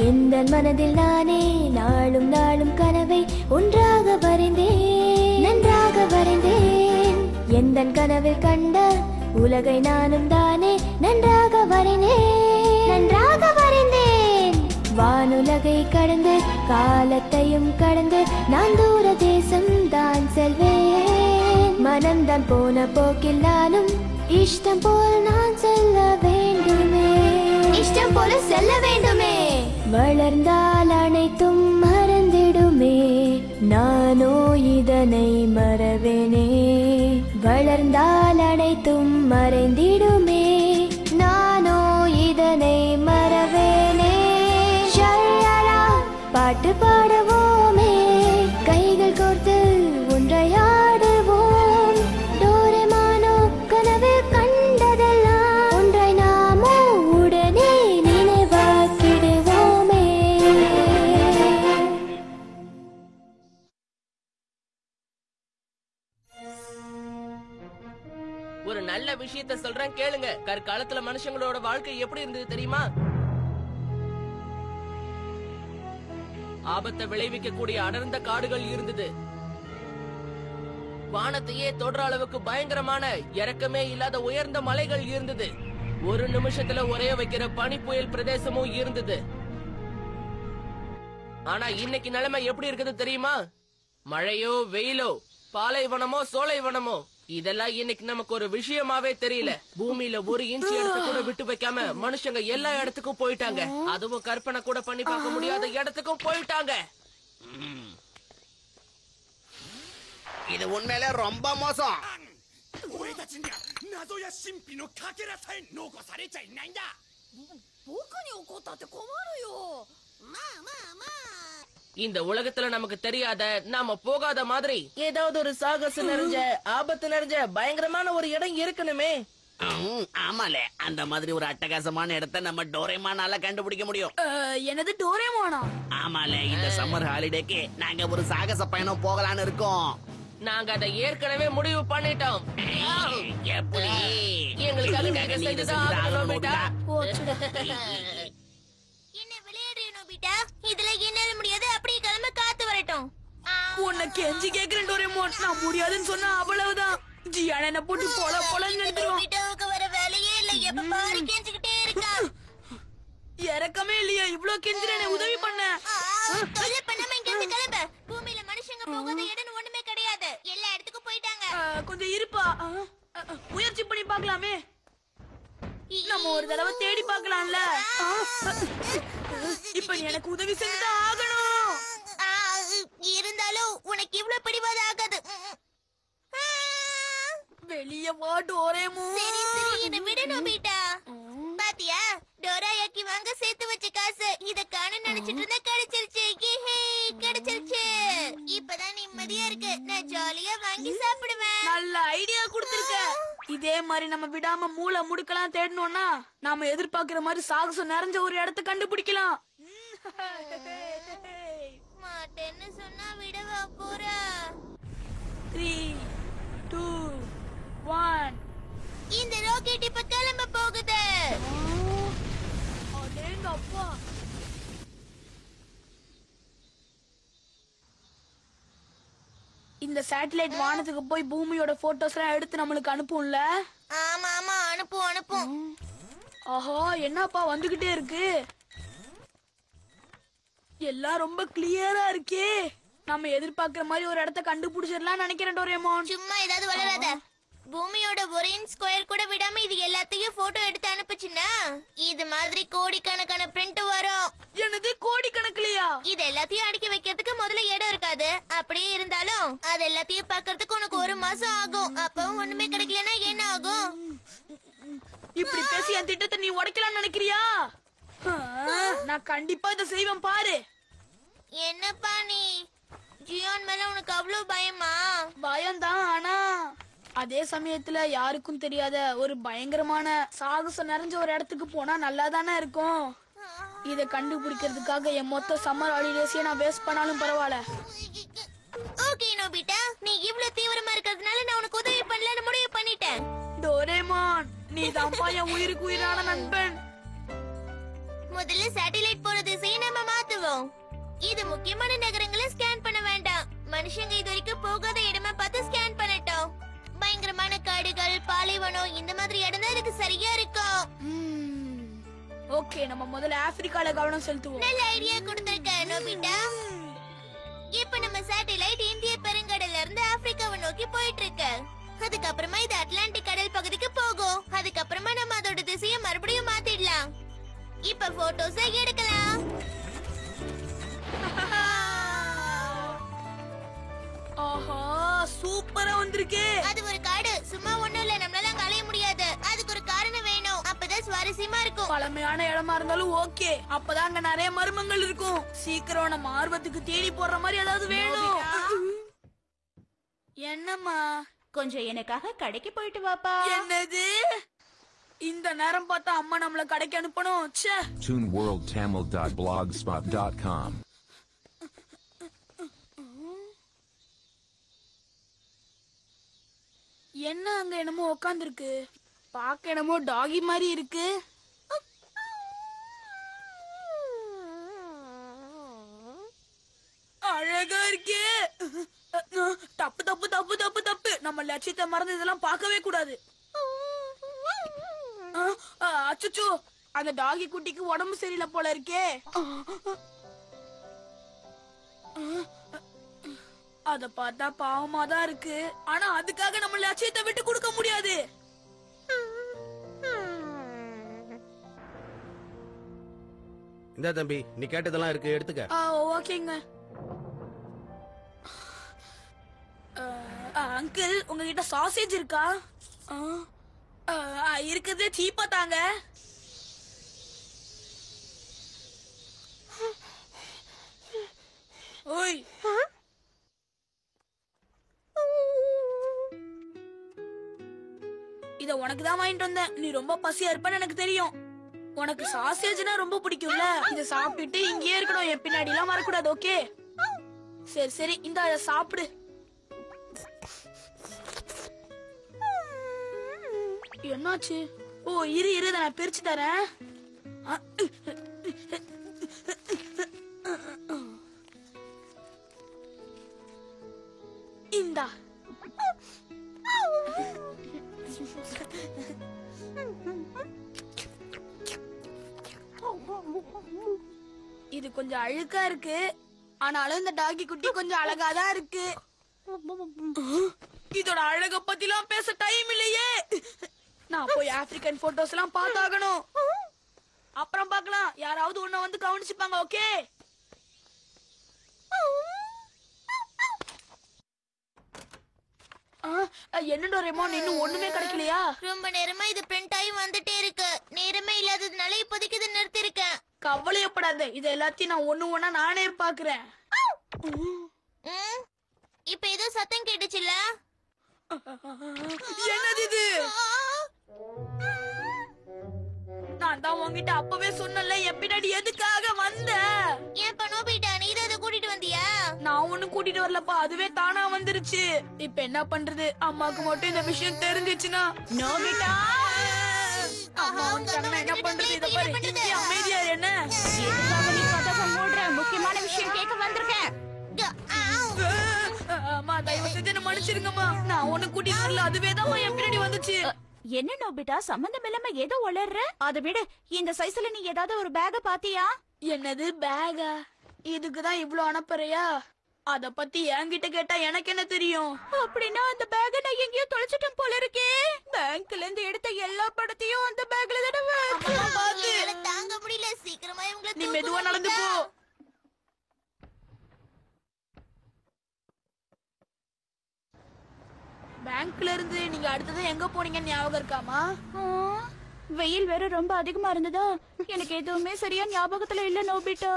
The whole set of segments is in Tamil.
எந்த மனதில் நானே நாளும் நாளும் கனவை ஒன்றாக வரைந்தேன் நன்றாக வரைந்தேன் எந்த கனவில் கண்ட உலகை நானும் தானே நன்றாக வரைந்தேன் நன்றாக வரைந்தேன் வானுலகை கடந்து காலத்தையும் கடந்து நான் தூர தேசம் தான் செல்வேன் மனம்தான் போன போக்கில் நானும் இஷ்டம் போல் நான் செல்ல வேண்டுமே இஷ்டம் போல செல்ல வேண்டுமே வளர்ந்தால் அனைத்தும் மறந்திடுமே நானோ இதனை மறவேனே வளர்ந்தால் அனைத்தும் மறைந்திடுமே நானோ இதனை மறவேனே ஷல்லலா, பாட்டு பாடுவோமே கைகள் கோர்த்து ஒன்றையாடுவோம் டோரேமானோ கனவில் கண்டதெல்லாம் ஒன்றை நாமோ உடனே நினைவாக்கிடுவோமே ஒரு நல்ல விஷயத்த சொல்றேன் கேளுங்க கற்காலத்துல மனுஷங்களோட வாழ்க்கை எப்படி இருந்தது தெரியுமா ஆபத்தை விளைவிக்க கூடிய அடர்ந்த காடுகள் இருந்தது வானத்தையே தொடுற அளவுக்கு பயங்கரமான இறக்கமே இல்லாத உயர்ந்த மலைகள் இருந்தது ஒரு நிமிஷத்துல உரைய வைக்கிற பனி புயல் பிரதேசமும் இருந்தது ஆனா இன்னைக்கு நிலைமை எப்படி இருக்குது தெரியுமா மழையோ வெயிலோ பாலைவனமோ சோலைவனமோ இதெல்லாம் இன்னைக்கு நமக்கு ஒரு விஷயமாவே தெரியல பூமியில ஒரு இன்ச் இடத்த கூட விட்டு வைக்காம மனுஷங்க எல்லா இடத்துக்கும் போயிட்டாங்க அதுவும் கற்பனை கூட பண்ணி பார்க்க முடியாத இடத்துக்கும் போயிட்டாங்க இது உண்மையிலே ரொம்ப மோசம் 俺たちには謎や神秘のかけらさえ残されちゃいないんだ僕に怒ったって困るよまあまあまあ இந்த உலகத்துல நமக்கு தெரியாத நாம போகாத மாதிரி ஏதாவது ஒரு சாகசம் நிறைஞ்ச ஆபத்து நிறைஞ்ச பயங்கரமான ஒரு இடம் இருக்கணுமே ம், ஆமாலே அந்த மாதிரி ஒரு அட்டகாசமான இடத்தை நம்ம டோரேமானால கண்டுபிடிக்க முடியும் எனது டோரேமானா ஆமாலே இந்த சம்மர் ஹாலிடேக்கு நாங்க ஒரு சாகச பயணம் போகலான்னு இருக்கோம் நாங்க அதை ஏற்கனவே முடிவு பண்ணிட்டோம் எப்படி எங்களுக்காக நீங்க எங்களுக்காக நீங்க செஞ்சுதான் செஞ்சுதான் ஆகணும், ஆகணும், நோபிட்டா. என்ன விளையாடுறிய நோபிட்டா இதுல என்னால முடியாது அப்படியே கிளம்ப காத்து வரட்டும் உன்னை கெஞ்சி கேக்குறேன் டோரேமோன் நான் முடியாதுன்னு சொன்னா அவ்வளவுதான் ஜியான என்ன போட்டு பொல பொலன்னு எடுத்துருவான் நோபிட்டாவுக்கு வர வேலையே இல்ல எப்ப பாரு கெஞ்சிக்கிட்டே இருக்கா இறக்கமே இல்லையா இவ்ளோ கெஞ்சிரேனே உதவி பண்ண தொல்லை பண்ணாம இங்க இருந்து கிளம்ப பூமியில மனுஷங்க போகாத இடம் ஒண்ணுமே கிடையாது எல்லா இடத்துக்கும் போயிட்டாங்க ஆ, கொஞ்சம் இருப்பா ஆ, ஆ, ஆ, முயற்சி பண்ணி பார்க்கலாமே நம்ம ஒரு தடவை தேடி பார்க்கலாம்ல ஆ, இப்ப நீ எனக்கு உதவி செஞ்சுதான் ஆகணும் ஆ, இருந்தாலும் உனக்கு இவ்ளோ பிடிவாத ஆகாது வெளிய வா டோரேமோ சரி சரி என்ன விடு நோபிட்டா பாத்தியா டோராயாக்கி வாங்க சேர்த்து வச்ச காசு இத காண நினைச்சிட்டு இருந்தா கிடைச்சிருச்சு ஏஹே கிடைச்சிருச்சு இப்பதான் நிம்மதியா இருக்கு நான் ஜாலியா வாங்கி சாப்பிடுவேன் நல்ல ஐடியா கொடுத்திருக்க இதே மாதிரி நம்ம விடாம மூளை முடுக்கலாம் தேடணும்னா நாம எதிர்பார்க்கிற மாதிரி சாகசம் நிறைஞ்ச ஒரு இடத்த கண்டுபிடிக்கலாம் மாட்டேன்னு சொன்னா விடவா போறா த்ரீ டூ ஒன் இந்த ராக்கெட் இப்ப கிளம்ப போகுது அடேங்க அப்பா இந்த சேட்டலைட் வானத்துக்கு போய் பூமியோட போட்டோஸ் எல்லாம் எடுத்து நம்மளுக்கு அனுப்பும்ல ஆமா ஆமா அனுப்பும் அனுப்பும் ஆஹா என்னப்பா வந்துகிட்டே இருக்கு எல்லாம் ரொம்ப கிளியரா இருக்கே நம்ம எதிர்பார்க்கிற மாதிரி ஒரு இடத்த கண்டுபிடிச்சிடலாம் நினைக்கிறேன் டோரேமோன் சும்மா ஏதாவது வளராத பூமியோட ஒரு இன்ச் ஸ்கொயர் கூட விடாம இது எல்லாத்தையும் போட்டோ எடுத்து அனுப்புச்சுன்னா இது மாதிரி கோடிக்கணக்கான பிரிண்ட் வரும் எனது கோடி கணக்குலயா இது எல்லாத்தையும் அடுக்கி வைக்கிறதுக்கு முதல்ல இடம் இருக்காது அப்படியே இருந்தாலும் அது எல்லாத்தையும் பார்க்கிறதுக்கு உனக்கு ஒரு மாசம் ஆகும் அப்பவும் ஒண்ணுமே கிடைக்கலன்னா என்ன ஆகும் இப்படி பேசி என் திட்டத்தை நீ உடைக்கலாம்னு நினைக்கிறியா ஆ, நான் கண்டிப்பா இதை செய்வேன் பாரு என்னப்பா நீ ஜியோன் மேல உனக்கு அவ்வளவு பயமா பயம்தான் ஆனா அதே சமயத்துல யாருக்கும் தெரியாத ஒரு பயங்கரமான சாகசம் நிறைஞ்ச ஒரு இடத்துக்கு போனா நல்லா தானே இருக்கும் இத கண்டுபிடிக்கிறதுக்காக என் மொத்த சம்மர் ஹாலிடேஸையே நான் வேஸ்ட் பண்ணாலும் பரவாயில்ல ஓகே நோபிட்டா நீ இவ்ளோ தீவிரமா இருக்கிறதுனால நான் உனக்கு உதவி பண்ணலன்னு முடிவு பண்ணிட்டேன் டோரேமான் நீ தான்ப்பா என் உயிருக்கு உயிரான நண்பன் முதல்ல சேட்டலைட் போற திசையை நம்ம மாத்துவோம் இது முக்கியமான நகரங்களை ஸ்கேன் பண்ண வேண்டாம் மனுஷங்க இது வரைக்கும் போகாத இடமா பார்த்து ஸ்கேன் பண்ணட்டும் பயங்கரமான காடுகள் பாலைவனம் இந்த மாதிரி இடம் தான் இதுக்கு சரியா இருக்கும் ஓகே நம்ம முதல்ல ஆப்பிரிக்கால கவனம் செலுத்துவோம் நல்ல ஐடியா கொடுத்திருக்க நோபிட்டா இப்ப நம்ம சேட்டலைட் இந்திய பெருங்கடல்ல இருந்து ஆப்பிரிக்காவை நோக்கி போயிட்டு இருக்கு அதுக்கப்புறமா இது அட்லாண்டிக் கடல் பகுதிக்கு போகும் அதுக்கப்புறமா நம்ம அதோட திசையை மறுபடியும் மாத்திடலாம் இப்ப போட்டோஸ் எடுக்கலாம் ஆஹா சூப்பரா வந்திருக்கு அது ஒரு காடு சும்மா ஒண்ணும் இல்ல நம்மளால அங்க அலைய முடியாது அதுக்கு ஒரு காரணம் வேணும் அப்பதான் சுவாரஸ்யமா இருக்கும் பழமையான இடமா இருந்தாலும் ஓகே அப்பதான் அங்க நிறைய மர்மங்கள் இருக்கும் சீக்கிரம் நம்ம ஆர்வத்துக்கு தேடி போடுற மாதிரி ஏதாவது வேணும் என்னம்மா கொஞ்சம் எனக்காக கடைக்கு போயிட்டு வாப்பா என்னது இந்த நேரம் பார்த்தா அம்மா நம்மள கடைக்கு அனுப்பணும் ச்சே tuneworldtamil.blogspot.com. என்ன அங்க என்னமோ உட்காந்துருக்கு பார்க்க என்னமோ டாகி மாதிரி இருக்கு அழகா இருக்கே தப்பு தப்பு தப்பு தப்பு தப்பு நம்ம லட்சியத்தை மறந்து இதெல்லாம் பார்க்கவே கூடாது அச்சுச்சோ அந்த டாகி குட்டிக்கு உடம்பு சரியில்லை போல இருக்கே அத பார்த்தா பாவமா தான் இருக்கு ஆனா அதுக்காக நம்ம லட்சியத்தை விட்டு கொடுக்க முடியாது இந்த தம்பி நீ கேட்டதெல்லாம் இருக்கு எடுத்துக்க ஆ, ஓகேங்க ஆ, ஆ, அங்கிள் உங்ககிட்ட சாசேஜ் இருக்கா ஆ, ஆ, ஆ, இருக்குது சீப்பா தாங்க ஓய் இத உனக்கு தான் வாங்கிட்டு வந்தேன் நீ ரொம்ப பசியா இருப்பன்னு எனக்கு தெரியும் உனக்கு சாசேஜ்னா ரொம்ப பிடிக்கும்ல இத சாப்பிட்டுட்டு இங்கேயே இருக்கணும் என் பின்னாடி எல்லாம் வரக்கூடாது ஓகே சரி சரி இந்த இத சாப்பிடு என்னாச்சு ஓ இரு இரு இதை நான் பிரிச்சு தரேன் அ, இந்தா இது கொஞ்சம் அழுக்கா இருக்கு ஆனாலும் இந்த டாகி குட்டி கொஞ்சம் அழகா தான் இருக்கு இதோட அழக பத்திலாம் பேச டைம் இல்லையே நான் போய் ஆப்பிரிக்கன் போட்டோஸ் எல்லாம் பார்த்தாகணும் அப்புறம் பார்க்கலாம் யாராவது உன்னை வந்து கவனிச்சுப்பாங்க ஓகே என்னடோ ரெமோன் இன்னும் ஒண்ணுமே கிடைக்கலையா ரொம்ப நேரமா இது பிரிண்ட் ஆகி வந்துட்டே இருக்கு நேரமே இல்லாததுனால இப்போதைக்கு இதை நிறுத்திருக்கேன் கவலையப்படாத இது எல்லாத்தையும் நான் ஒண்ணு ஒண்ணா நானே பாக்குறேன் ம், இப்ப ஏதோ சத்தம் கேட்டுச்சுல்ல என்னது இது நான் தான் உன்கிட்ட அப்பவே சொன்னல என் பின்னாடி எதுக்காக வந்த ஏன் நோபிட்டா நீ தான் அதை கூட்டிட்டு வந்தியா நான் ஒண்ணும் கூட்டிட்டு வரலப்பா அதுவே தானா வந்துருச்சு இப்ப என்ன பண்றது அம்மாக்கு மட்டும் இந்த விஷயம் தெரிஞ்சிச்சுன்னா நோபிட்டா அம்மா வந்துட்டாங்கன்னா என்ன பண்றது இத பாரு இங்கே அமைதியா இரு, என்ன எதுக்காக நீ கதவை மூடுற முக்கியமான விஷயம் கேட்க வந்திருக்கேன் க- ஆவ். அம்மா தயவு செஞ்சு என்ன மன்னிச்சிருங்கம்மா நான் ஒண்ணு கூட்டிட்டு வரல அதுவே தான் என் பின்னாடி வந்துச்சு என்ன நோபிட்டா சம்பந்தம் இல்லாம ஏதோ உளர்ற அதை விட இந்த சைஸ்ல நீ ஏதாவது ஒரு பேக பாத்தியா என்னது பேகா இதுக்குதான் இவ்ளோ அனுப்புறியா அத பத்தி என்கிட்ட கேட்டா எனக்கு என்ன தெரியும் அப்படின்னா அந்த பேக நான் எங்கேயோ தொலைச்சிட்டேன் போல இருக்கே பேங்க்ல இருந்து எடுத்த எல்லா படத்தையும் அந்த பேக்ல தானே அம்மா, பாத்து. என்னால தாங்க முடியல சீக்கிரமா இவங்கள நீ தூக்கு மெதுவா நடந்து போ நோபிட்டா. பேங்க்ல இருந்து நீங்க அடுத்தது எங்க போனீங்கன்னு ஞாபகம் இருக்காமா ஆ, வெயில் வேற ரொம்ப அதிகமா இருந்ததா எனக்கு எதுவுமே சரியா ஞாபகத்துல இல்ல நோபிட்டா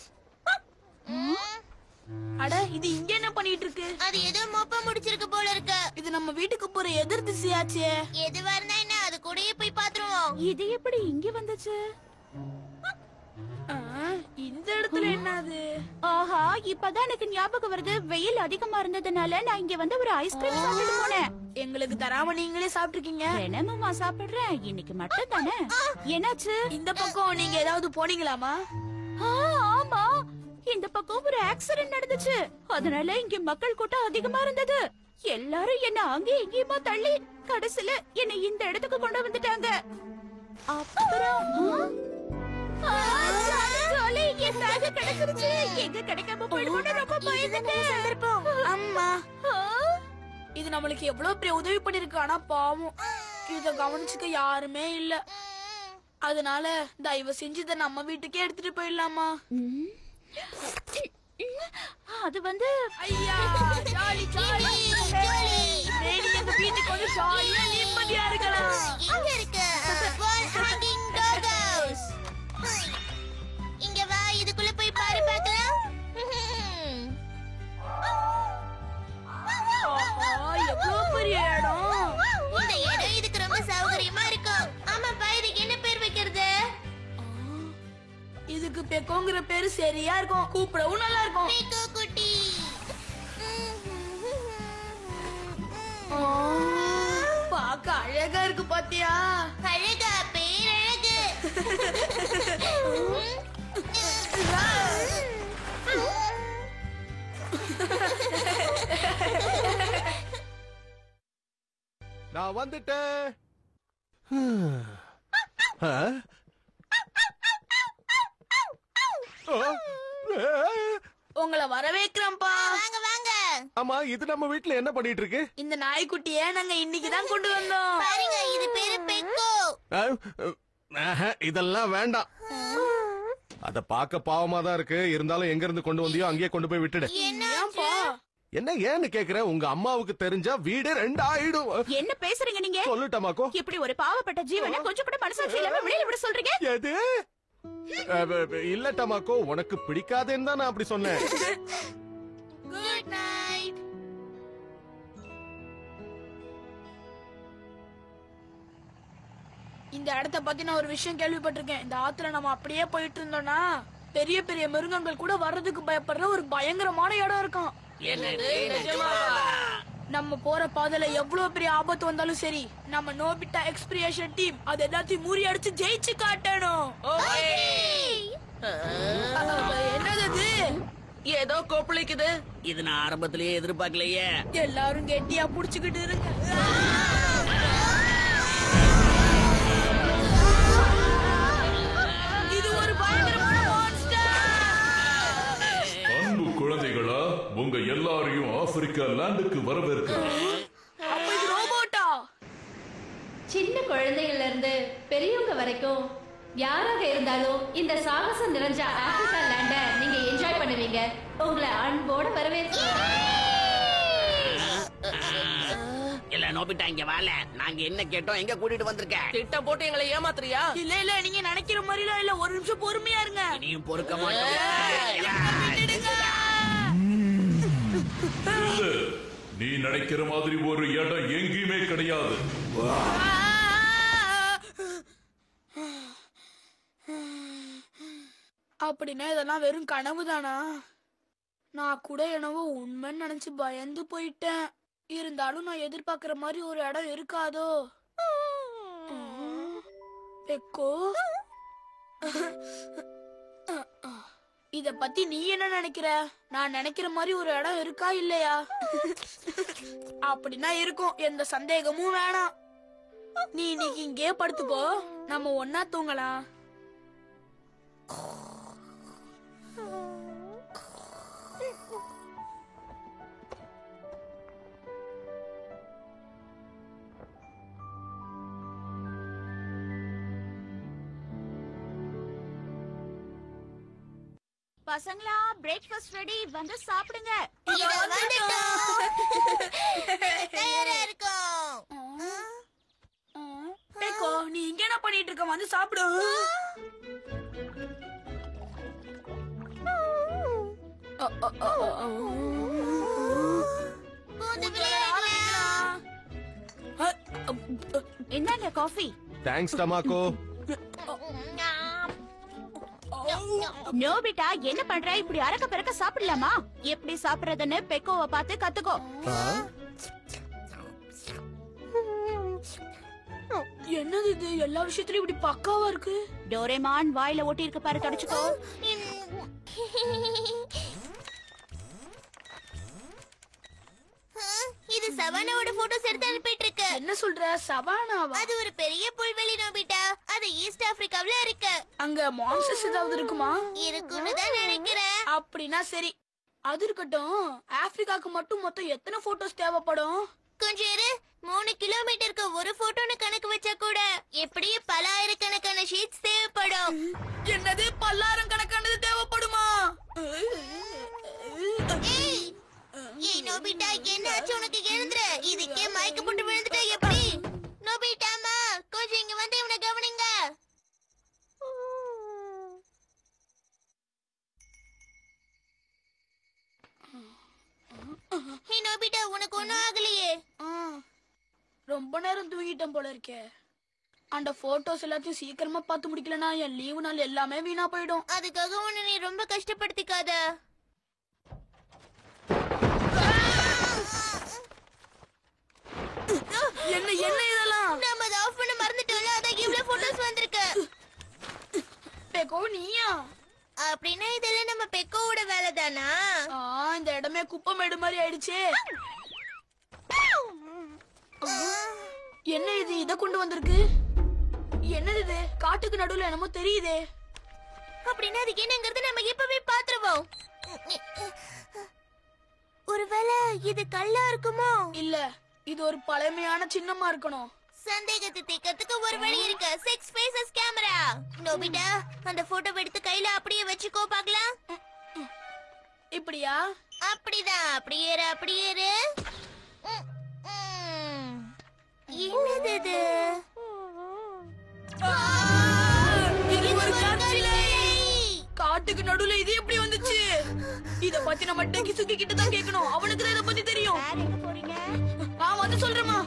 அட இது இங்க என்ன பண்ணிட்டு இருக்கு அது ஏதோ மொப்ப முடிச்சிருக்கு போல இருக்கு இது நம்ம வீட்டுக்கு போற எதிர் திசையாச்சே எதுவா இருந்தா என்ன அது கூடயே போய் பாத்துருவோம் இது எப்படி இங்க வந்துச்சு ஆ, இந்த இடத்துல என்னது ஆஹா இப்பதான் எனக்கு ஞாபகம் வருது வெயில் அதிகமா இருந்ததுனால நான் இங்க வந்து ஒரு ஐஸ்கிரீம் சாப்பிட்டு போனேன் எங்களுக்கு தராம நீங்களே சாப்பிட்டுருக்கீங்க தினமுமா சாப்பிடுறேன் இன்னைக்கு மட்டும் தானே என்னாச்சு இந்த பக்கம் நீங்க ஏதாவது போனீங்களாமா ஆ, ஆமா இந்த பக்கம் ஒரு ஆக்சிடென்ட் நடந்துச்சு அதனால இங்க மக்கள் கூட்டம் அதிகமா இருந்தது எல்லாரும் என்ன அங்கேயும் இங்கேயுமா தள்ளி கடைசில என்ன இந்த இடத்துக்கு கொண்டு வந்துட்டாங்க அப்புறம் ஆ? ஆ, ஜாலி, ஜாலி, என் bag கிடைச்சிருச்சு. எங்க கிடைக்காம போயிடுமோன்னு ரொம்ப பயந்துட்டேன். அம்மா ஆ? இது நம்மளுக்கு எவ்வளவு பெரிய உதவி பண்ணிருக்கு ஆனா பாவம் இத கவனிச்சுக்க யாருமே இல்ல அதனால தயவு செஞ்சு இத நம்ம வீட்டுக்கே எடுத்துட்டு போயிடலாமா ம். அது வந்து ஐயா ஜாலி ஜாலி ஜாலி. டெய்லி எங்க வீட்டுக்கு வந்து ஜாலியா நிம்மதியா இருக்கலாம் இங்க இருக்கு வால் ஹேங்கிங் டாக் ஹவுஸ் இங்க வா இதுக்குள்ள போய் பாரு பார்க்கலாம் ஆஹா, எவ்வளவு பெரிய இடம் இந்த இடம் இதுக்கு ரொம்ப சௌகரியமா இருக்கும் ஆமாப்பா இதுக்கு என்ன பேர் வைக்கிறது இதுக்கு பெக்கோங்கிற பேரு சரியா இருக்கும் கூப்பிடவும் நல்லா இருக்கும் பீக்கோ குட்டி ஆ, பார்க்க அழகா இருக்கு பாத்தியா அழகா பேரழகு நான் வந்துட்டேன் ஆ? ஆ? உங்களை வரவேற்கிறோம்ப்பா வாங்க வாங்க ஆமா இது நம்ம வீட்ல என்ன பண்ணிட்டு இருக்கு இந்த நாய்க்குட்டிய நாங்க இன்னைக்கு தான் கொண்டு வந்தோம் பாருங்க இது பேரு பெக்கோ ஆ, ஆஹா, இதெல்லாம் வேண்டாம் அத பார்க்க பாவமா தான் இருக்கு இருந்தாலும் எங்க இருந்து கொண்டு வந்தியோ அங்கேயே கொண்டு போய் விட்டுடு ஏன்பா என்ன ஏன்னு கேக்குற உங்க அம்மாவுக்கு தெரிஞ்சா வீடு ரெண்டு ஆயிடும் என்ன பேசுறீங்க நீங்க சொல்லட்டமாக்கோ இப்படி ஒரு பாவப்பட்ட ஜீவனை கொஞ்சம் கூட மனசாட்சி இல்லாம வெளியில விட சொல்றீங்க எது அஹ், இல்ல டமாக்கோ உனக்கு பிடிக்காதேன்னு தான் நான் அப்படி சொன்னேன் குட் நைட் இந்த இடத்த பத்தி நான் ஒரு விஷயம் கேள்விப்பட்டிருக்கேன் இந்த ஆத்துல நம்ம அப்படியே போயிட்டு இருந்தோம்னா பெரிய பெரிய மிருகங்கள் கூட வர்றதுக்கு பயப்படுற ஒரு பயங்கரமான இடம் இருக்கும் என்னது நம்ம போற பாதையில எவ்வளவு பெரிய ஆபத்து வந்தாலும் சரி நம்ம நோபிட்டா எக்ஸ்பிரியேஷன் டீம் அது எல்லாத்தையும் முறியடிச்சு ஜெயிச்சு காட்டணும் அஹ், என்னது அது ஏதோ கொப்பளிக்குது இது நான் ஆரம்பத்திலேயே எதிர்பார்க்கலையே எல்லாரும் கெட்டியா புடிச்சுக்கிட்டு இருங்க இது ஒரு பயங்கரமான monster. அன்பு குழந்தைகளா உங்க எல்லாரையும் ஆப்பிரிக்கா லேண்டுக்கு வரவேற்கிறேன் அப்ப இது ரோபோட்டா சின்ன குழந்தைகள்ல இருந்து பெரியவங்க வரைக்கும் யாராக இருந்தாலும் இந்த சாகசம் நிறைஞ்ச ஆப்பிரிக்கா லேண்ட நீங்க என்ஜாய் பண்ணுவீங்க உங்களை அன்போட வரவேற்கிறேன் இல்ல நோபிட்டா இங்க வாழ நாங்க என்ன கேட்டோம் எங்க கூட்டிட்டு வந்திருக்க திட்டம் போட்டு எங்களை ஏமாத்துறியா இல்ல இல்ல நீங்க நினைக்கிற மாதிரிலாம் இல்ல ஒரு நிமிஷம் பொறுமையா இருங்க இனியும் பொறுக்க மாட்டோம் இல்ல, நீ நினைக்கிற மாதிரி ஒரு இடம் எங்கேயுமே கிடையாது அப்படின்னா இதெல்லாம் வெறும் கனவு தானா நான் கூட என்னவோ உண்மைன்னு நினைச்சு பயந்து போயிட்டேன் இருந்தாலும் நான் எதிர்பார்க்கிற மாதிரி ஒரு இடம் இருக்காதோ உம். பெக்கோ இத பத்தி நீ என்ன நினைக்கிற நான் நினைக்கிற மாதிரி ஒரு இடம் இருக்கா இல்லையா அப்படின்னா இருக்கும் எந்த சந்தேகமும் வேணாம் நீ இன்னைக்கு இங்கே படுத்துப்போ நம்ம ஒன்னா தூங்கலாம் பசங்களா பிரேக்ஃபாஸ்ட் ரெடி வந்து சாப்பிடுங்க இதோ வந்துட்டோம் தயாரா இருக்கோம் பேக்கோ நீ இங்க என்ன பண்ணிட்டு இருக்க வந்து சாப்பிடு அ, அ, அ, அ, அ. பூந்து விளையாடலாம் அ, அ, அ, என்னங்க காஃபி தேங்க்ஸ் டமாக்கோ ஞாம். அ, நோபிட்டா என்ன பண்ற இப்படி அரக்க பிறக்க சாப்பிடலாமா எப்படி சாப்பிடுறதுன்னு பெக்கோவை பார்த்து கத்துக்கோ என்னது இது எல்லா விஷயத்துலயும் இப்படி பக்காவா இருக்கு டோரேமான் வாயில ஒட்டி இருக்க பாரு தொடச்சுக்கோ ஆ, இது சவானாவோட போட்டோஸ் எடுத்து அனுப்பிட்டு இருக்கு என்ன சொல்ற சவானாவா அது ஒரு பெரிய புல்வெளி நோபிட்டா அது ஈஸ்ட் ஆப்பிரிக்காவுல இருக்கு அங்க மான்சஸ் ஏதாவது இருக்குமா இருக்குன்னு தான் நினைக்கிறேன் அப்படின்னா சரி அது இருக்கட்டும் ஆப்பிரிக்காக்கு மட்டும் மொத்தம் எத்தனை போட்டோஸ் தேவைப்படும் கொஞ்சம் இரு மூணு கிலோமீட்டருக்கு ஒரு போட்டோன்னு கணக்கு வச்சா கூட எப்படியும் பல ஆயிரக்கணக்கான ஷீட்ஸ் தேவைப்படும் என்னது பல்லாயிரம் கணக்கானது தேவைப்படுமா ஏய் ஏய் நோபிட்டா என்னாச்சு உனக்கு எழுந்துற இதுக்கே மயக்க போட்டு விழுந்துட்ட எப்படி நோபிட்டாமா கொஞ்சம் இங்க வந்து இவனை கவனிங்க ஹே நோபிட்டா உனக்கு ஒண்ணும் ஆகலையே ஆ, ரொம்ப நேரம் தூங்கிட்டேன் போல இருக்கே அந்த போட்டோஸ் எல்லாத்தையும் சீக்கிரமா பார்த்து முடிக்கலனா என் லீவு நாள் எல்லாமே வீணா போயிடும் அதுக்காக உன்னை நீ ரொம்ப கஷ்டப்படுத்திக்காத என்ன என்ன இதெல்லாம் நம்ம அதை ஆஃப் பண்ண மறந்துட்டோம்ல அதான் இவ்வளவு போட்டோஸ் வந்திருக்கு பெக்கோ நீயா அப்படின்னா இதெல்லாம் நம்ம பெக்கோவோட வேலை தானா ஆ இந்த இடமே குப்பை மேடு மாதிரி ஆயிடுச்சே என்ன இது இத கொண்டு வந்திருக்கு என்னது இது காட்டுக்கு நடுவுல என்னமோ தெரியுதே அப்படின்னா அதுக்கு என்னங்கிறது நம்ம இப்பவே பாத்துருவோம் ஒருவேளை இது கல்லா இருக்குமோ இல்ல இது ஒரு பழமையான சின்னமா இருக்கணும் சந்தேகத்தை தீர்க்கறதுக்கு ஒரு வழி இருக்கு சிக்ஸ் ஃபேசஸ் கேமரா நோபிட்டா அந்த போட்டோ எடுத்து கையில அப்படியே வச்சுக்கோ பார்க்கலாம் இப்படியா அப்படிதான் அப்படியே இரு, அப்படியே இரு. ம், ம். என்னது இது இது ஒரு காட்சியிலே கலை. காட்டுக்கு நடுவுல இது எப்படி வந்துச்சு இத பத்தி நம்ம டெக்கி சுக்கி கிட்ட தான் கேட்கணும் அவனுக்கு தான் இத பத்தி தெரியும் எங்க போறீங்க ஆ வந்து சொல்றேமா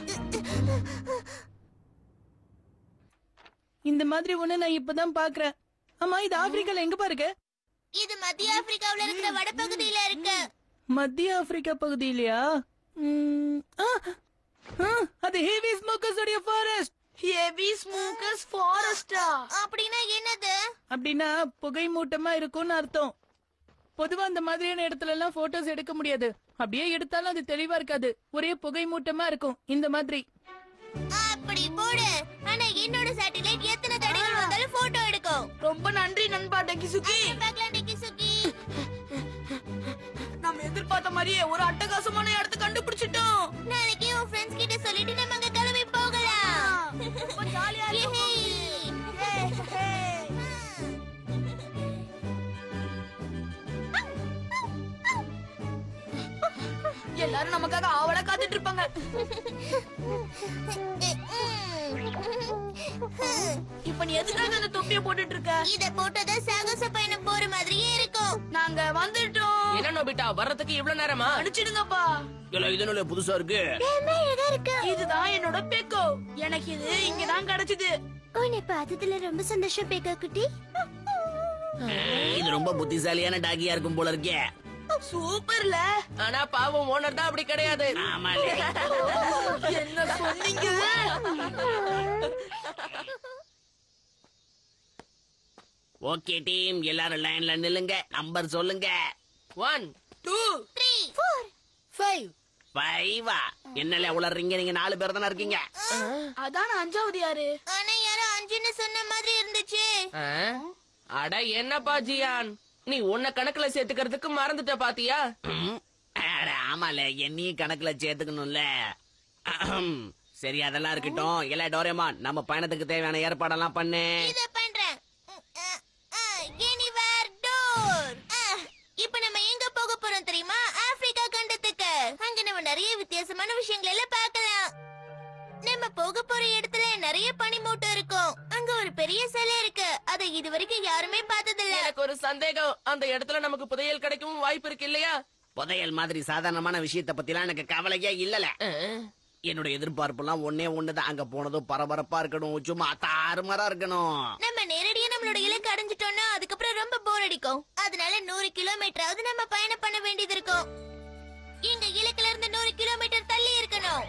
இந்த மாதிரி ஒண்ணு நான் இப்பதான் பாக்குறேன் ஆமா இது ஆப்பிரிக்கால எங்க பாருங்க இது மத்திய ஆப்பிரிக்காவுல இருக்கிற வடபகுதியில இருக்கு மத்திய ஆப்பிரிக்கா பகுதியிலயா ம், ஆ, ஆ, அது ஹேவி ஸ்மோக்கர்ஸ் உடைய ஃபாரஸ்ட் ஹெவி ஸ்மோக்கர்ஸ் ஃபாரஸ்டா அப்படின்னா என்னது அப்படின்னா புகை மூட்டமா இருக்கும்னு அர்த்தம் பொதுவா அந்த மாதிரியான இடத்துல எல்லாம் போட்டோஸ் எடுக்க முடியாது அப்படியே எடுத்தாலும் அது தெளிவா இருக்காது ஒரே புகை மூட்டமா இருக்கும் இந்த மாதிரி அப்படி போடு ஆனா என்னோட சேட்டலைட் எத்தனை தடவை வந்தாலும் போட்டோ எடுக்கும் ரொம்ப நன்றி நண்பா டெக்கி சுக்கி பார்க்கலாம் டிக்கி சுக்கி நம்ம எதிர்பார்த்த மாதிரியே ஒரு அட்டகாசமான இடத்தை கண்டுபிடிச்சிட்டோம் நாளைக்கு உன் ஃப்ரெண்ட்ஸ் கிட்ட சொல்லிட்டு நம்ம அங்க கிளம்பி போகலாம் ரொம்ப ஜாலியா யேஹே. எல்லாரும் நமக்காக ஆவலா காத்துட்டு இருப்பாங்க இப்ப நீ எதுக்காக அந்த தொப்பிய போட்டுட்டு இருக்க இத போட்டதா சாகச பயணம் போற மாதிரியே இருக்கும் நாங்க வந்துட்டோம் என்ன நோபிட்டா வர்றதுக்கு இவ்வளவு நேரமா அடிச்சிடுங்கப்பா இல்ல இது நல்ல புதுசா இருக்கு இதுதான் என்னோட பெக்கோ எனக்கு இது இங்கதான் கிடைச்சது உன்னை பார்த்ததுல ரொம்ப சந்தோஷம் பேக்கா குட்டி இது ரொம்ப புத்திசாலியான டாகியா இருக்கும் போல இருக்கே சூப்பர்ல ஆனா பாவம் ஓனர் தான் அப்படி கிடையாது ஆமாலே என்ன சொன்னீங்க ஓகே டீம் எல்லாரும் லைன்ல நில்லுங்க நம்பர் சொல்லுங்க one two three four five ஃபைவா என்னல உளறீங்க நீங்க நாலு பேர் தானே இருக்கீங்க அதான் அஞ்சாவது யாரு ஆனா யாரோ அஞ்சுன்னு சொன்ன மாதிரி இருந்துச்சு ஆ? அட என்னப்பா ஜியான் நீ உன்னை கணக்குல சேர்த்துக்கிறதுக்கு மறந்துட்ட பாத்தியா ம், அட, ஆமால என்னையும் கணக்குல சேர்த்துக்கணும்ல அஹம். சரி அதெல்லாம் இருக்கட்டும் எல்லா டோரேமான் நம்ம பயணத்துக்கு தேவையான ஏற்பாடெல்லாம் பண்ணு இத பண்றேன் எனிவேர் டோர் இப்ப நம்ம எங்க போக போறோம் தெரியுமா ஆப்பிரிக்கா கண்டத்துக்கு அங்க நம்ம நிறைய வித்தியாசமான விஷயங்களை எல்லாம் பார்க்கலாம் நம்ம போக போற இடத்துல நிறைய பனிமூட்டம் இருக்கும் அங்க ஒரு பெரிய சிலை இருக்கு அதை இதுவரைக்கும் யாருமே பார்த்ததில்ல எனக்கு ஒரு சந்தேகம் அந்த இடத்துல நமக்கு புதையல் கிடைக்கவும் வாய்ப்பு இருக்கு இல்லையா புதையல் மாதிரி சாதாரணமான விஷயத்த பத்திலாம் எனக்கு கவலையே இல்லல ஆ? என்னோட எதிர்பார்ப்புலாம் ஒன்னே ஒண்ணுதான் அங்க போனதும் பரபரப்பா இருக்கணும் சும்மா தாறுமாறா இருக்கணும் நம்ம நேரடியா நம்மளோட இலக்கு அடைஞ்சிட்டோம்னா அதுக்கப்புறம் ரொம்ப போர் அடிக்கும் அதனால நூறு கிலோமீட்டராவது நம்ம பயணம் பண்ண வேண்டியது இருக்கும் எங்க இலக்குல இருந்து நூறு கிலோமீட்டர் தள்ளி இருக்கணும்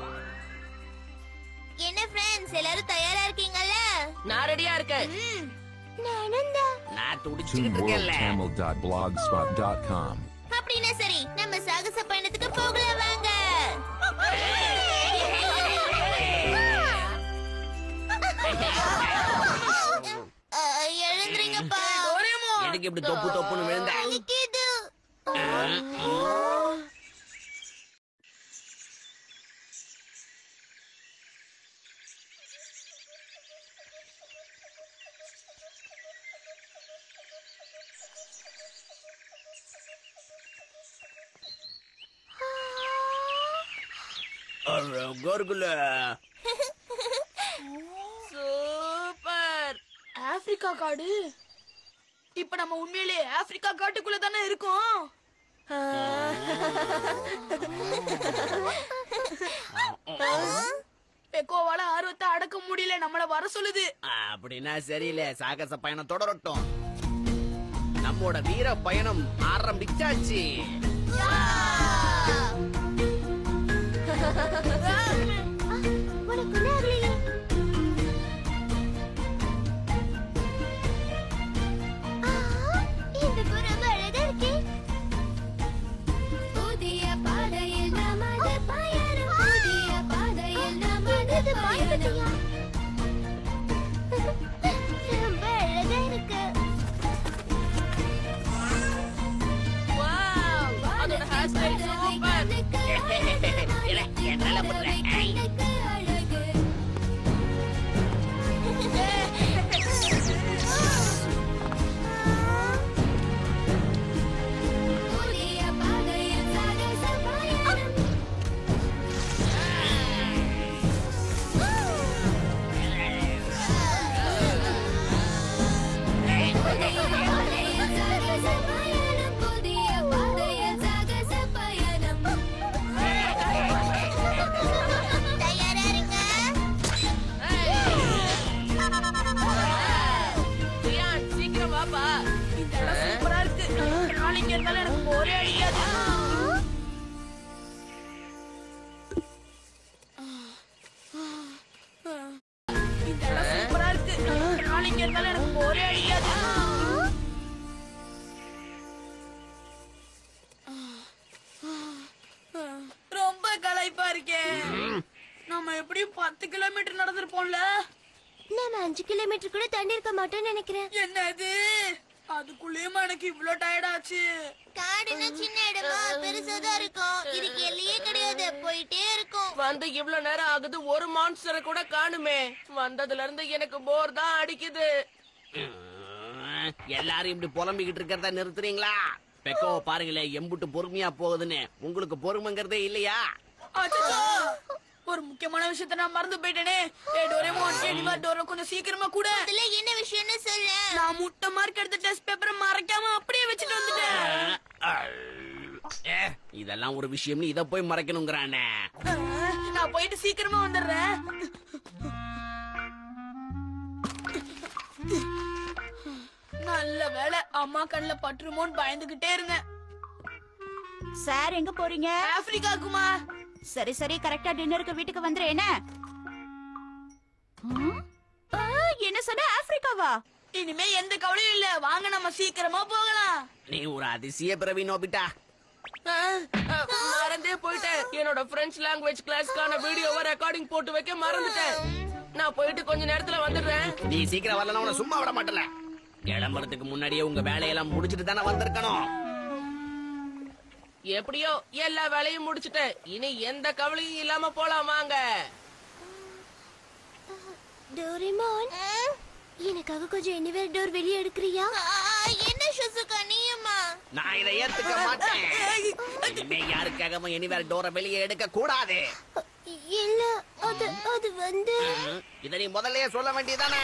என்ன ஃப்ரெண்ட்ஸ் எல்லாரும் தயாரா இருக்கீங்கல்ல நான் ரெடியா இருக்கேன் நானும் தான் நான் துடிச்சுக்கிட்டு இருக்கேன்ல TeamWorldTamil.blogspot.com. அப்படின்னா சரி நம்ம சாகச பயணத்துக்கு போகலாம் வாங்க அஹ், எழுந்திருங்கப்பா எதுக்கு இப்படி தொப்பு தொப்புன்னு விழுந்த வலிக்குது. கோர்குல சூப்பர் ஆப்பிரிக்கா காடு இப்ப நம்ம உண்மையிலேயே ஆப்பிரிக்கா காட்டுக்குள்ள தானே இருக்கோம் பெக்கோவால ஆர்வத்தை அடக்க முடியல நம்மள வர சொல்லுது அப்படின்னா சரியில்லை சாகச பயணம் தொடரட்டும் நம்மோட வீர பயணம் ஆரம்பிச்சாச்சு உனக்கு ஒண்ணும் ஆகலையே? ஆ, இந்த பூ ரொம்ப அழகா இருக்கே. புதிய பாதையில் நமது பயணம். புதிய பாதையில் நமது பயணம். ரொம்ப அழகா இருக்கு. வாவ் அதோட ஹேர் ஸ்டைல் சூப்பர் இல்ல, என்னால முடியல. ஐ. புதிய பாதையில் சாகச பயணம். புதிய பாதையில் சாகச பயணம். புதிய பாதையில் சாகச பயணம். தயாரா இருங்க பிரியான் சீக்கிரம் வாப்பா இந்த இடம் சூப்பரா இருக்கு நாளைக்கு இருந்தாலும் எனக்கு போரே அடிக்காது இந்த இடம் சூப்பரா இருக்கு நாளைக்கு இருந்தாலும் எனக்கு போரே அடிக்காது ரொம்ப களைப்பா இருக்கே நம்ம எப்படியும் பத்து கிலோமீட்டர் நடந்திருப்போம்ல நம்ம அஞ்சு கிலோமீட்டர் கூட தண்ணி இருக்க மாட்டோம்னு நினைக்கிறேன் என்னது அதுக்குள்ளேயுமா எனக்கு இவ்ளோ டயர்ட் ஆச்சு காடுனா சின்ன இடமா பெருசாதான் இருக்கும் இதுக்கு எல்லையே கிடையாது போயிட்டே இருக்கும் வந்து இவ்வளவு நேரம் ஆகுது ஒரு மான்ஸ்டரை கூட காணுமே வந்ததுல இருந்து எனக்கு போர் தான் அடிக்குது உம், எல்லாரும் இப்படி புலம்பிக்கிட்டு இருக்கிறத நிறுத்துறீங்களா பெக்கோ பாருங்களேன் எம்புட்டு பொறுமையா போகுதுன்னு உங்களுக்கு பொறுமைங்கிறதே இல்லையா அச்சச்சோ! ஒரு முக்கியமான விஷயத்த நான் மறந்து போயிட்டேனே ஏ டோரேமோன் ஏ நீ வா டோரோ கொஞ்சம் சீக்கிரமா கூட அதுல என்ன விஷயம்னு சொல்ல நான் முட்டை மார்க் எடுத்த டெஸ்ட் பேப்பரை மறைக்காம அப்படியே வச்சுட்டு வந்துட்டேன் ஏ, இதெல்லாம் ஒரு விஷயம்னு இத போய் மறைக்கணுங்கிறானே அஹ், நான் போயிட்டு சீக்கிரமா வந்துடுறேன் நல்ல வேளை அம்மா கண்ணுல பற்றுமோன்னு பயந்துகிட்டே இருந்தேன் சார் எங்க போறீங்க ஆப்பிரிக்காக்குமா சரி சரி கரெக்டா டின்னருக்கு வீட்டுக்கு வந்துரு என்ன ம்? ஆ, என்ன சொன்ன ஆப்பிரிக்காவா இனிமே எந்த கவலையும் இல்ல வாங்க நம்ம சீக்கிரமா போகலாம் நீ ஒரு அதிசய பிறவி நோபிட்டா ஆ, ஆ, மறந்தே போயிட்டேன் என்னோட பிரெஞ்சு லாங்குவேஜ் கிளாஸ்க்கான வீடியோவை ரெக்கார்டிங் போட்டு வைக்க மறந்துட்டேன் நான் போயிட்டு கொஞ்ச நேரத்துல வந்துடுறேன் நீ சீக்கிரம் வரலன்னா உன்னை சும்மா விட மாட்டல கிளம்புறதுக்கு முன்னாடியே உங்க வேலையெல்லாம் முடிச்சிட்டு தானே வந்திருக்கணும் எப்படியோ எல்லா வேலையும் முடிச்சிட்டேன் இனி எந்த கவலையும் இல்லாம போலாம் வாங்க டோரேமோன் எனக்காக கொஞ்சம் எனிவேர் டோர் வெளியே எடுக்கிறியா என்ன ஷுசுகா நீயுமா நான் இதை ஏத்துக்க மாட்டேன் இனிமே யாருக்காகவும் இனிவேற டோரை வெளியே எடுக்க கூடாது இல்ல அது அது வந்து இதை நீ முதல்லயே சொல்ல வேண்டியதானே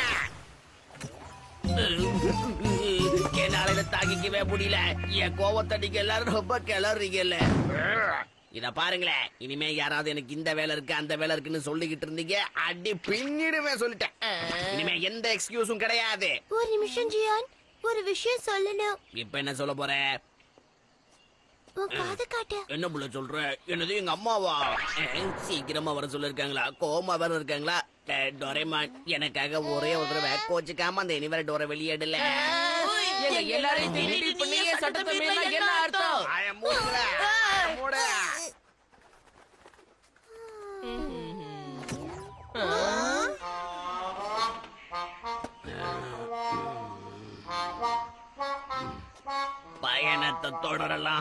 என்னால இதை தாங்கிக்கவே முடியல என் கோவத்தை நீங்க எல்லாரும் ரொம்ப கிளறீங்கல்ல இத பாருங்களேன் இனிமே யாராவது எனக்கு இந்த வேலை இருக்கு அந்த வேலை இருக்குன்னு சொல்லிக்கிட்டு இருந்தீங்க அடி பின்னிடுவேன் சொல்லிட்டேன் இனிமே எந்த எக்ஸ்கியூஸும் கிடையாது ஒரு நிமிஷம் ஜியான் ஒரு விஷயம் சொல்லணும் இப்ப என்ன சொல்ல போற உன் காது காட்டு என்ன புள்ள சொல்ற என்னது எங்க அம்மாவா அஹ், சீக்கிரமா வர சொல்லிருக்காங்களா கோமா வேற இருக்காங்களா அஹ், டொரேமான் எனக்காக ஒரே ஒரு தடவை கோச்சுக்காம அந்த இனி வேற டோரை வெளியிடல எங்க எல்லாரையும் திட்டிட்டு இப்ப நீயே சட்டத்தை மீறினா என்ன அர்த்தம் ஆய, மூடுங்களா? மூடு. பயணத்தை தொடரலாம்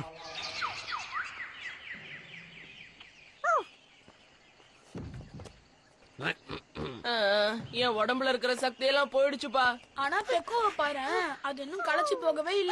ஆஹ், என் உடம்புல இருக்கிற சக்தி எல்லாம் போயிடுச்சுப்பா ஆனா பெக்கோவை பாரு அது இன்னும் களைச்சு போகவே இல்ல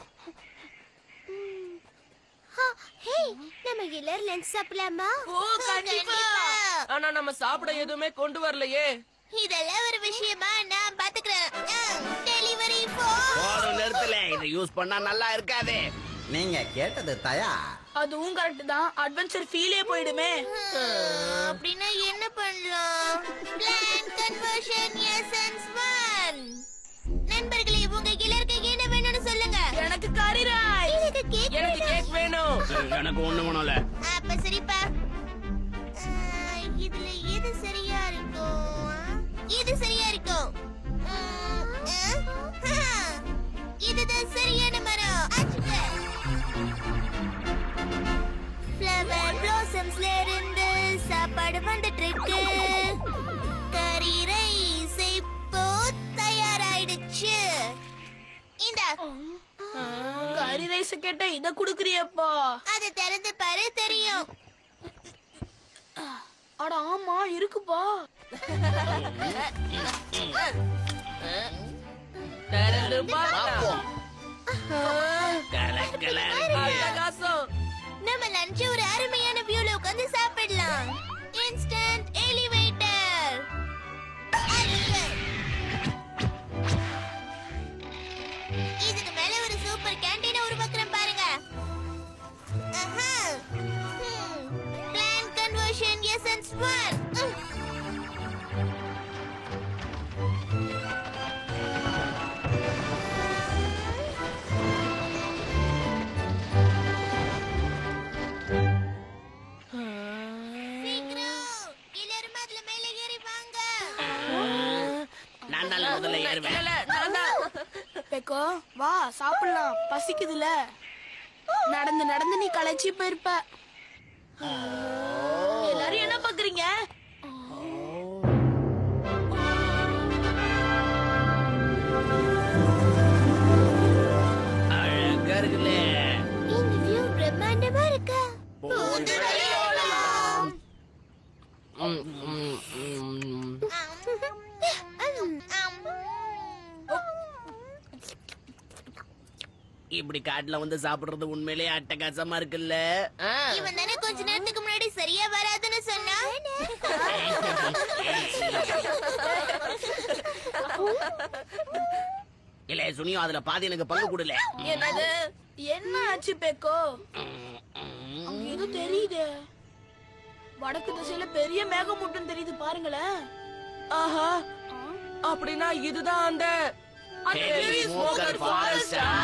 ஹே நம்ம எல்லாரும் லஞ்ச் சாப்பிடலாமா ஓ கண்டிப்பா ஆனா நம்ம சாப்பிட எதுவுமே கொண்டு வரலையே இதெல்லாம் ஒரு விஷயமா நான் பாத்துக்கிறேன் டெலிவரி போதும் நிறுத்தல இதை யூஸ் பண்ணா நல்லா இருக்காது நீங்க கேட்டது தயா அதுவும் கரெக்ட் தான் அட்வென்ச்சர் ஃபீலே போயிடுமே அப்படின்னா என்ன பண்ணலாம் பிளான் கன்வர்ஷன் எசன்ஸ் ஒன் நண்பர்களே உங்க எல்லாருக்கும் என்ன வேணும்னு சொல்லுங்க எனக்கு கறி ராய் எனக்கு கேக் எனக்கு கேக் வேணும் எனக்கு ஒண்ணு வேணும்ல அப்ப சரிப்பா ஆ, இதுல எது சரியா இருக்கும் இது சரியா இருக்கும் ம், ஆ, ஆ, இதுதான் சரியான மரம் அச்சுக்க. ஃப்ளவர் பிளாசம்ஸ்ல இருந்து சாப்பாடு வந்துட்டு இருக்கு கறி ரைஸ் இப்போ தயாராயிடுச்சு இந்தா கறி ரைஸ் கேட்ட இத குடுக்குறியப்பா அதை திறந்து பாரு தெரியும் அட ஆமா இருக்குப்பா திறந்து பார்த்தா கலக்கலா இருக்கு அட்டகாசம் நம்ம லஞ்ச் ஒரு அருமையான வியூல உட்கார்ந்து சாப்பிடலாம் இன்ஸ்டன்ட் எலிவேட்டர் இதுக்கு மேல ஒரு சூப்பர் கேண்டீனை உருவாக்குறேன் பாருங்க பிளான் கன்வர்ஷன் எசன்ஸ் ஒன் சீக்கிரம் எல்லாரும் அதுல மேல ஏறி வாங்க நான் நல்ல முதல்ல ஏறுவேன் இல்ல, நான் தான். பெக்கோ வா சாப்பிடலாம் பசிக்குதுல நடந்து நடந்து நீ களைச்சி போயிருப்ப எல்லாரும் என்ன பாக்குறீங்க அழகா இருக்குல்ல இந்த வியூ பிரம்மாண்டமா இருக்கு போது ம், ம், ம். இப்படி காட்டுல வந்து சாப்பிடுறது உண்மையிலேயே அட்டகாசமா இருக்குல்ல ஆ, இவன் தானே கொஞ்ச நேரத்துக்கு முன்னாடி சரியா வராதுன்னு சொன்னா இல்ல சுனியும் அதுல பாதி எனக்கு பங்கு கொடுல என்னது என்ன ஆச்சு பெக்கோ அங்க ஏதோ தெரியுதே வடக்கு திசையில பெரிய மேகமூட்டம் தெரியுது பாருங்களேன் ஆஹா அப்படின்னா இதுதான் அந்த அந்த Heavy பெரிய smoker smoker forest forest-ஆ?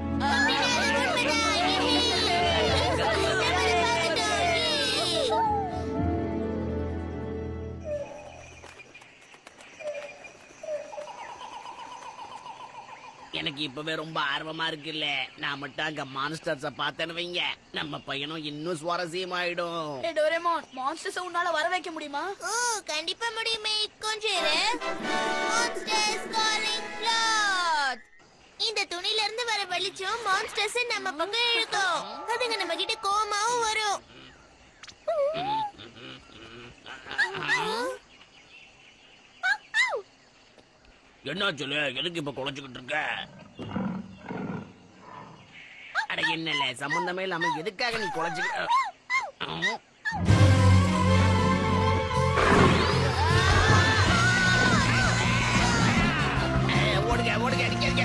எனக்கு இப்பவே ரொம்ப ஆர்வமா இருக்குல்ல நான் மட்டும் அங்க மான்ஸ்டர்ஸ பார்த்தேன்னு வைங்க நம்ம பையனும் இன்னும் சுவாரஸ்யமாயிடும் ஏய் டோரேமான் மான்ஸ்டர்ஸ் உன்னால வர வைக்க முடியுமா ஓ கண்டிப்பா முடியுமே கொஞ்சம் இரு மான்ஸ்டர்ஸ் காலிங் பிளாட் இந்த துணில இருந்து வர வெளிச்சம் மான்ஸ்டர்ஸ் நம்ம பக்கம் இழுக்கும் அதுங்க நம்ம கிட்ட கோமாவும் வரும் என்ன சொல்லு எதுக்கு இப்ப குழச்சுக்கிட்டு இருக்க அட என்னல சம்பந்தமே இல்லாம எதுக்காக நீ குழச்சுக்கிட்ட ஓடுங்க ஓடுங்க அடிக்க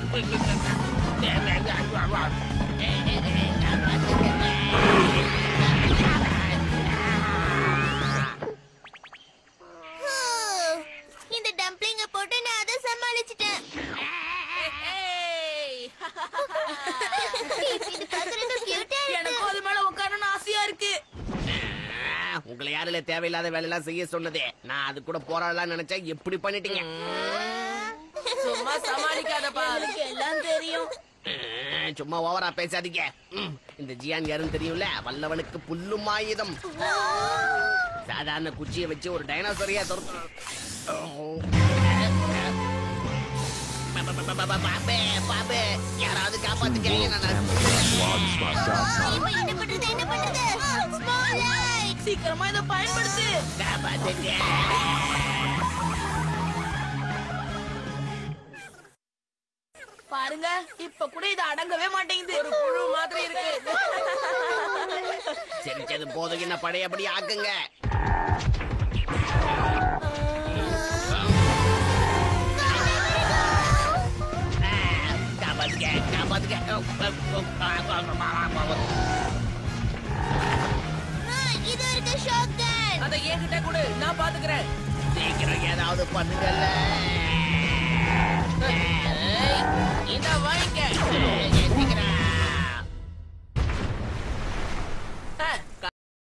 அடிக்க எங்களை தேவையில்லாத வேலையெல்லாம் செய்ய சொன்னதே நான் அது கூட போராடலாம் நினைச்சா எப்படி பண்ணிட்டீங்க சும்மா சமாளிக்காதப்பா எங்களுக்கு எல்லாம் தெரியும் அஹ், சும்மா ஓவரா பேசாதீங்க ம், இந்த ஜியான் யாருன்னு தெரியும்ல வல்லவனுக்கு புல்லும் ஆயுதம் சாதாரண குச்சியை வச்சு ஒரு டைனோசரியா பாபே பாபே யாராவது காப்பாத்துக்க நான் Blogspot.com. இப்ப என்ன பண்றது என்ன பண்றது ஸ்மால் லைட் சீக்கிரமா இதை பயன்படுத்து காப்பாத்துங்க பாருங்க இப்ப கூட இது அடங்கவே மாட்டேங்குது ஒரு புழு மாதிரி இருக்கு சிரிச்சது போதும் என்ன பழையபடி ஆக்குங்க ஆ, காப்பாத்துங்க காப்பாத்துங்க ஆ, இது இருக்கு ஷாட்கன் அதை என்கிட்ட கொடு நான் பாத்துக்கிறேன் சீக்கிரம் ஏதாவது பண்ணுங்கல்ல இந்த வாங்கிக்க சீக்கிரம்